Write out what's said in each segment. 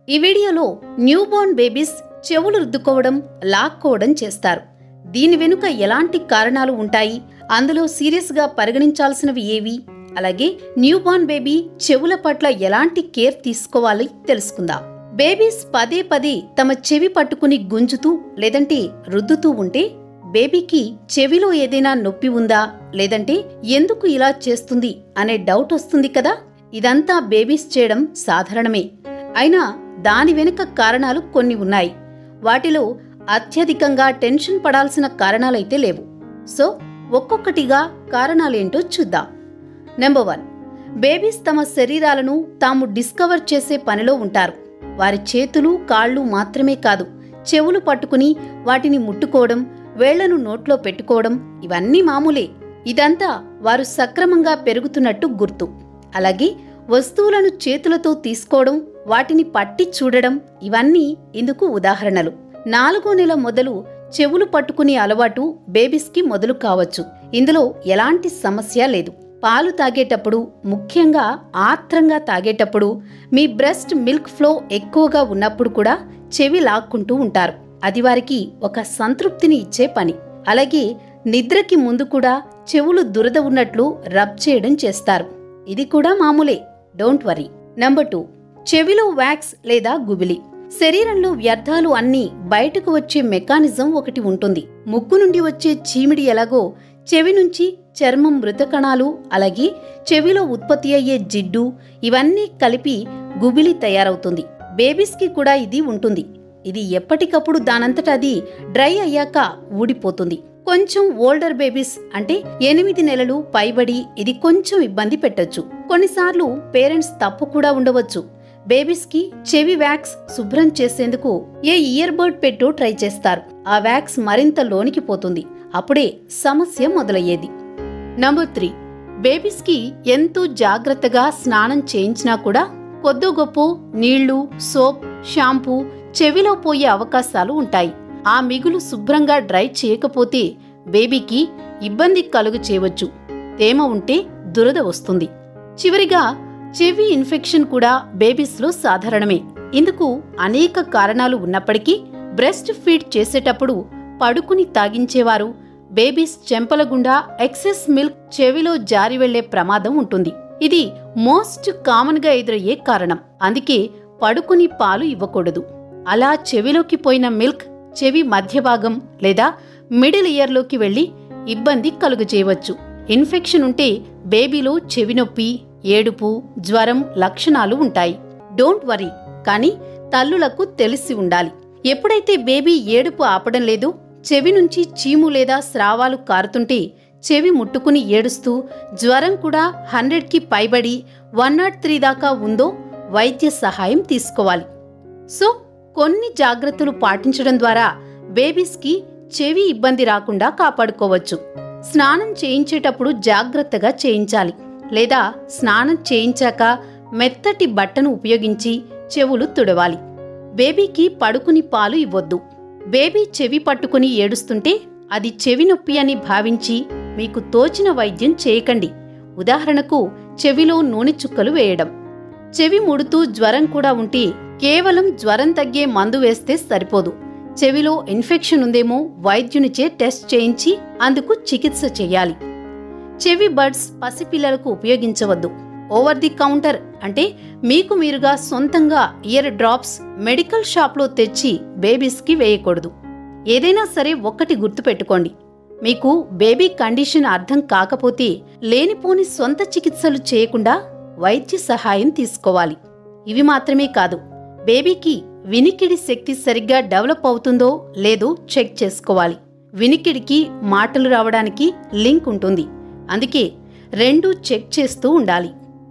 ఈ వీడియోలో newborn babies చెవులు రుద్దుకోవడం లాక్కోవడం చేస్తారు దీని వెనుక ఎలాంటి కారణాలు ఉంటాయి అందులో సీరియస్గా పరిగణించాల్సినవి ఏవి అలాగే న్యూబార్న్ బేబీ చెవుల పట్ల ఎలాంటి కేర్ తీసుకోవాలి తెలుసుకుందాం బేబీస్ పదే పదే తమ చెవి పట్టుకుని గుంజుతూ లేదంటే రుద్దుతూ ఉంటే బేబీకి చెవిలో ఏదైనా నొప్పి ఉందా లేదంటే ఎందుకు ఇలా చేస్తుంది అనే డౌట్ వస్తుంది కదా ఇదంతా బేబీస్ చేయడం సాధారణమే అయినా దాని వెనుక కారణాలు కొన్ని ఉన్నాయి వాటిలో అత్యధికంగా టెన్షన్ పడాల్సిన కారణాలైతే లేవు సో ఒక్కొక్కటిగా కారణాలేంటో చూద్దాం నెంబర్ వన్ బేబీస్ తమ శరీరాలను తాము డిస్కవర్ చేసే పనిలో ఉంటారు వారి చేతులు కాళ్ళు మాత్రమే కాదు చెవులు పట్టుకుని వాటిని ముట్టుకోవడం వేళ్లను నోట్లో పెట్టుకోవడం ఇవన్నీ మామూలే ఇదంతా వారు సక్రమంగా పెరుగుతున్నట్టు గుర్తు అలాగే వస్తువులను చేతులతో తీసుకోవడం వాటిని పట్టి చూడడం ఇవన్నీ ఇందుకు ఉదాహరణలు నాలుగో నెల మొదలు చెవులు పట్టుకునే అలవాటు బేబీస్కి మొదలు కావచ్చు ఇందులో ఎలాంటి సమస్య లేదు పాలు తాగేటప్పుడు ముఖ్యంగా ఆత్రంగా తాగేటప్పుడు మీ బ్రెస్ట్ మిల్క్ ఫ్లో ఎక్కువగా ఉన్నప్పుడు కూడా చెవి లాక్కుంటూ ఉంటారు అది వారికి ఒక సంతృప్తిని ఇచ్చే పని అలాగే నిద్రకి ముందు కూడా చెవులు దురద ఉన్నట్లు రబ్ చేయడం చేస్తారు ఇది కూడా మామూలే డోంట్ వరీ నంబర్ టూ చెవిలో వ్యాక్స్ లేదా గుబిలి శరీరంలో వ్యర్థాలు అన్నీ బయటకు వచ్చే మెకానిజం ఒకటి ఉంటుంది ముక్కు నుండి వచ్చే చీమిడి ఎలాగో చెవి నుంచి చర్మం మృత కణాలు అలాగే చెవిలో ఉత్పత్తి అయ్యే జిడ్డు ఇవన్నీ కలిపి గుబిలి తయారవుతుంది బేబీస్కి కూడా ఇది ఉంటుంది ఇది ఎప్పటికప్పుడు దానంతట అది డ్రై అయ్యాక ఊడిపోతుంది కొంచెం ఓల్డర్ బేబీస్ అంటే ఎనిమిది నెలలు పైబడి ఇది కొంచెం ఇబ్బంది పెట్టొచ్చు కొన్నిసార్లు పేరెంట్స్ తప్పు కూడా ఉండవచ్చు బేబీస్ కి చెవి వ్యాక్స్ శుభ్రం చేసేందుకు ఏ ఇయర్ బర్డ్ పెట్టు ట్రై చేస్తారు ఆ వ్యాక్స్ మరింత లోనికి పోతుంది అప్పుడే సమస్య మొదలయ్యేది నంబర్ త్రీ బేబీస్ కి ఎంతో జాగ్రత్తగా స్నానం చేయించినా కూడా కొద్దో గొప్ప నీళ్లు సోప్ షాంపూ చెవిలో పోయే అవకాశాలు ఉంటాయి ఆ మిగులు శుభ్రంగా డ్రై చేయకపోతే బేబీకి ఇబ్బంది కలుగు చేయవచ్చు తేమ ఉంటే దురద వస్తుంది చివరిగా చెవి ఇన్ఫెక్షన్ కూడా బేబీస్లో సాధారణమే ఇందుకు అనేక కారణాలు ఉన్నప్పటికీ బ్రెస్ట్ ఫీడ్ చేసేటప్పుడు పడుకుని తాగించేవారు బేబీస్ చెంపల గుండా ఎక్సెస్ మిల్క్ చెవిలో జారి వెళ్లే ప్రమాదం ఉంటుంది ఇది మోస్ట్ కామన్ గా ఎదురయ్యే కారణం అందుకే పడుకుని పాలు ఇవ్వకూడదు అలా చెవిలోకి పోయిన మిల్క్ చెవి మధ్య భాగం లేదా మిడిల్ ఇయర్లోకి వెళ్లి ఇబ్బంది కలుగు చేయవచ్చు ఇన్ఫెక్షన్ ఉంటే బేబీలో చెవి నొప్పి ఏడుపు జ్వరం లక్షణాలు ఉంటాయి డోంట్ వరీ కానీ తల్లులకు తెలిసి ఉండాలి ఎప్పుడైతే బేబీ ఏడుపు ఆపడం లేదో చెవి నుంచి చీము లేదా స్రావాలు కారుతుంటే చెవి ముట్టుకుని ఏడుస్తూ జ్వరం కూడా హండ్రెడ్కి పైబడి వన్ నాట్ త్రీ దాకా ఉందో వైద్య సహాయం తీసుకోవాలి సో కొన్ని జాగ్రత్తలు పాటించడం ద్వారా బేబీస్కి చెవి ఇబ్బంది రాకుండా కాపాడుకోవచ్చు స్నానం చేయించేటప్పుడు జాగ్రత్తగా చేయించాలి లేదా స్నానం చేయించాక మెత్తటి బట్టను ఉపయోగించి చెవులు తుడవాలి బేబీకి పడుకుని పాలు ఇవ్వొద్దు బేబీ చెవి పట్టుకుని ఏడుస్తుంటే అది చెవి నొప్పి అని భావించి మీకు తోచిన వైద్యం చేయకండి ఉదాహరణకు చెవిలో నూనె చుక్కలు వేయడం చెవి ముడుతూ జ్వరం కూడా ఉంటే కేవలం జ్వరం తగ్గే మందు వేస్తే సరిపోదు చెవిలో ఇన్ఫెక్షన్ ఉందేమో వైద్యునిచే టెస్ట్ చేయించి అందుకు చికిత్స చేయాలి చెవి బడ్స్ పసిపిల్లలకు ఉపయోగించవద్దు ఓవర్ ది కౌంటర్ అంటే మీకు మీరుగా సొంతంగా ఇయర్ డ్రాప్స్ మెడికల్ షాప్లో తెచ్చి బేబీస్కి వేయకూడదు ఏదైనా సరే ఒక్కటి గుర్తుపెట్టుకోండి మీకు బేబీ కండిషన్ అర్థం కాకపోతే లేనిపోని సొంత చికిత్సలు చేయకుండా వైద్య సహాయం తీసుకోవాలి ఇవి మాత్రమే కాదు బేబీకి వినికిడి శక్తి సరిగ్గా డెవలప్ అవుతుందో లేదో చెక్ చేసుకోవాలి వినికిడికి మాటలు రావడానికి లింక్ ఉంటుంది అందుకే రెండు చెక్ చేస్తూ ఉండాలి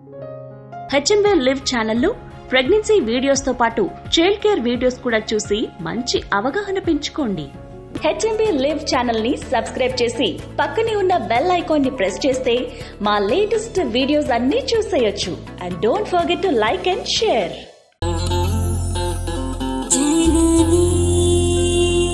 హెచ్ఎంబే లివ్ ఛానల్లో ప్రెగ్నెన్సీ వీడియోస్తో పాటు చైల్డ్ కేర్ వీడియోస్ కూడా చూసి మంచి అవగాహన పెంచుకోండి హెచ్ఎంబీ లివ్ ఛానల్ ని సబ్స్క్రైబ్ చేసి పక్కనే ఉన్న బెల్ ఐకాన్ ని ప్రెస్ చేస్తే మా లేటెస్ట్ వీడియోస్ అన్నీ చూసేయొచ్చు and don't forget to like and share